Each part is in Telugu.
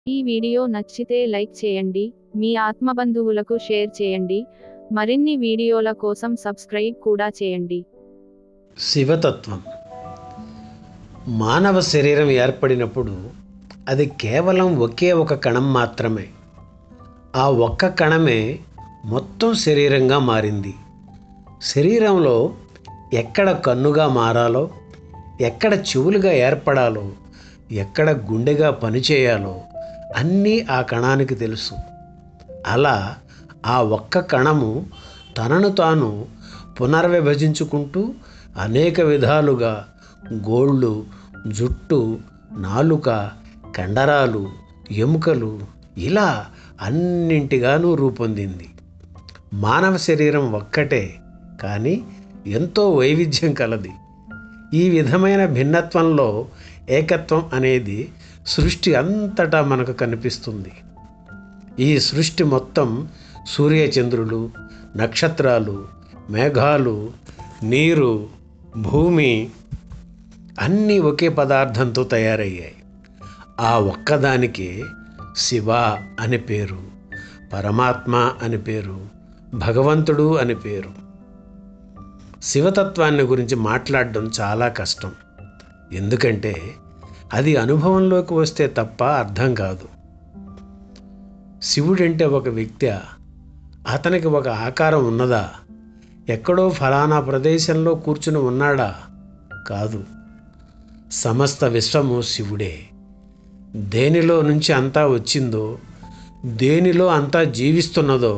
ఈ వీడియో నచ్చితే లైక్ చేయండి మీ ఆత్మబంధువులకు షేర్ చేయండి మరిన్ని వీడియోల కోసం సబ్స్క్రైబ్ కూడా చేయండి శివతత్వం మానవ శరీరం ఏర్పడినప్పుడు అది కేవలం ఒకే ఒక కణం మాత్రమే ఆ ఒక్క కణమే మొత్తం శరీరంగా మారింది శరీరంలో ఎక్కడ కన్నుగా మారాలో ఎక్కడ చెవులుగా ఏర్పడాలో ఎక్కడ గుండెగా పనిచేయాలో అన్నీ ఆ కణానికి తెలుసు అలా ఆ ఒక్క కణము తనను తాను పునర్విభజించుకుంటూ అనేక విధాలుగా గోళ్ళు జుట్టు నాలుక కండరాలు ఎముకలు ఇలా అన్నింటిగానూ రూపొందింది మానవ శరీరం ఒక్కటే కానీ ఎంతో వైవిధ్యం కలది ఈ విధమైన భిన్నత్వంలో ఏకత్వం అనేది సృష్టి అంతటా మనకు కనిపిస్తుంది ఈ సృష్టి మొత్తం సూర్యచంద్రులు నక్షత్రాలు మేఘాలు నీరు భూమి అన్నీ ఒకే పదార్థంతో తయారయ్యాయి ఆ ఒక్కదానికి శివ అని పేరు పరమాత్మ అని పేరు భగవంతుడు అని పేరు శివతత్వాన్ని గురించి మాట్లాడడం చాలా కష్టం ఎందుకంటే అది అనుభవంలోకి వస్తే తప్ప అర్థం కాదు శివుడంటే ఒక వ్యక్తి అతనికి ఒక ఆకారం ఉన్నదా ఎక్కడో ఫలానా ప్రదేశంలో కూర్చుని ఉన్నాడా కాదు సమస్త విశ్వము శివుడే దేనిలో నుంచి అంతా వచ్చిందో దేనిలో అంతా జీవిస్తున్నదో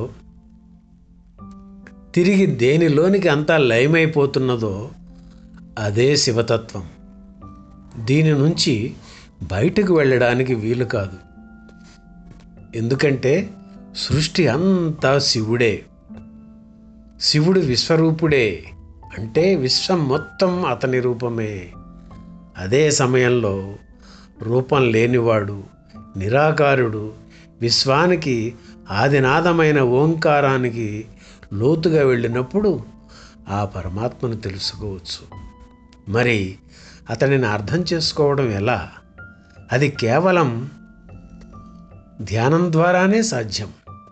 తిరిగి దేనిలోనికి అంతా లయమైపోతున్నదో అదే శివతత్వం దీని నుంచి బయటకు వెళ్ళడానికి వీలు కాదు ఎందుకంటే సృష్టి అంతా శివుడే శివుడు విశ్వరూపుడే అంటే విశ్వం మొత్తం అతని రూపమే అదే సమయంలో రూపం లేనివాడు నిరాకారుడు విశ్వానికి ఆదినాదమైన ఓంకారానికి లోతుగా వెళ్ళినప్పుడు ఆ పరమాత్మను తెలుసుకోవచ్చు మరి అతనిని అర్థం చేసుకోవడం ఎలా అది కేవలం ధ్యానం ద్వారానే సాధ్యం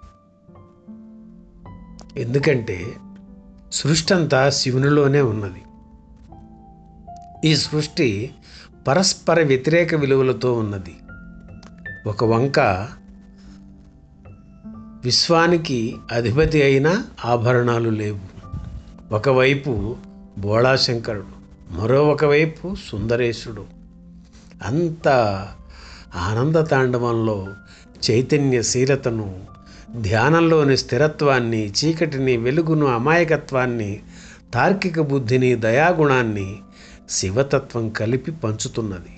ఎందుకంటే సృష్టి అంతా శివునిలోనే ఉన్నది ఈ సృష్టి పరస్పర వ్యతిరేక విలువలతో ఉన్నది ఒక వంక విశ్వానికి అధిపతి అయిన ఆభరణాలు లేవు ఒకవైపు బోళాశంకరుడు మరో ఒకవైపు సుందరేశుడు అంత ఆనంద తాండవంలో చైతన్యశీలతను ధ్యానంలోని స్థిరత్వాన్ని చీకటిని వెలుగును అమాయకత్వాన్ని తార్కిక బుద్ధిని దయాగుణాన్ని శివతత్వం కలిపి పంచుతున్నది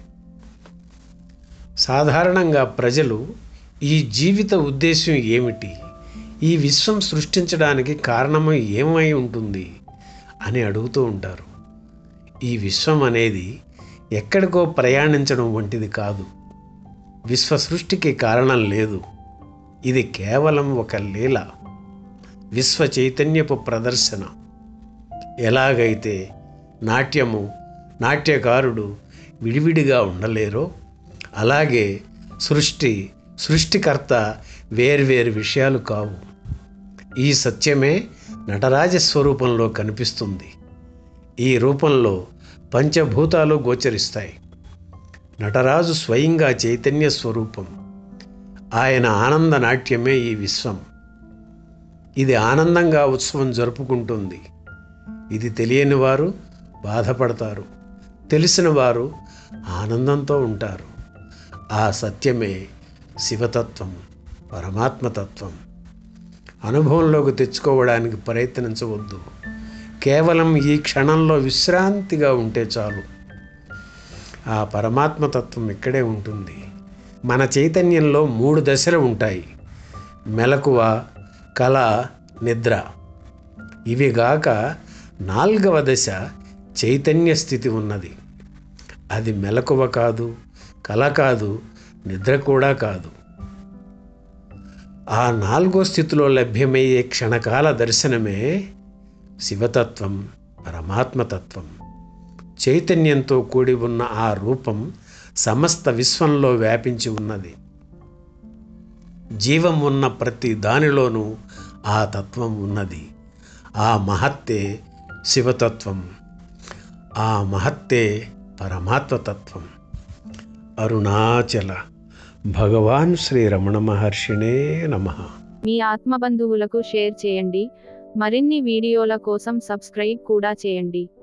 సాధారణంగా ప్రజలు ఈ జీవిత ఉద్దేశం ఏమిటి ఈ విశ్వం సృష్టించడానికి కారణం ఏమై ఉంటుంది అని అడుగుతూ ఉంటారు ఈ విశ్వం అనేది ఎక్కడికో ప్రయాణించడం వంటిది కాదు విశ్వ సృష్టికి కారణం లేదు ఇది కేవలం ఒక లీల విశ్వ చైతన్యపు ప్రదర్శన ఎలాగైతే నాట్యము నాట్యకారుడు విడివిడిగా ఉండలేరో అలాగే సృష్టి సృష్టికర్త వేర్వేరు విషయాలు కావు ఈ సత్యమే నటరాజ స్వరూపంలో కనిపిస్తుంది ఈ రూపంలో పంచభూతాలు గోచరిస్తాయి నటరాజు స్వయంగా చైతన్య స్వరూపం ఆయన ఆనంద నాట్యమే ఈ విశ్వం ఇది ఆనందంగా ఉత్సవం జరుపుకుంటుంది ఇది తెలియని వారు బాధపడతారు తెలిసిన వారు ఆనందంతో ఉంటారు ఆ సత్యమే శివతత్వం పరమాత్మతత్వం అనుభవంలోకి తెచ్చుకోవడానికి ప్రయత్నించవద్దు కేవలం ఈ క్షణంలో విశ్రాంతిగా ఉంటే చాలు ఆ పరమాత్మతత్వం ఇక్కడే ఉంటుంది మన చైతన్యంలో మూడు దశలు ఉంటాయి మెలకువ కళ నిద్ర ఇవి గాక నాల్గవ దశ చైతన్య స్థితి ఉన్నది అది మెలకువ కాదు కళ కాదు నిద్ర కూడా కాదు ఆ నాలుగో స్థితిలో లభ్యమయ్యే క్షణకాల దర్శనమే శివతత్వం పరమాత్మతత్వం చైతన్యంతో కూడి ఉన్న ఆ రూపం సమస్త విశ్వంలో వ్యాపించి ఉన్నది జీవం ఉన్న ప్రతి దానిలోనూ ఆ తత్వం ఉన్నది ఆ మహత్తే శివతత్వం ఆ మహత్తే పరమాత్మతత్వం అరుణాచల భగవాన్ శ్రీ రమణ మహర్షిణే నమః మీ ఆత్మబంధువులకు షేర్ చేయండి మరిన్ని వీడియోల కోసం సబ్స్క్రైబ్ కూడా చేయండి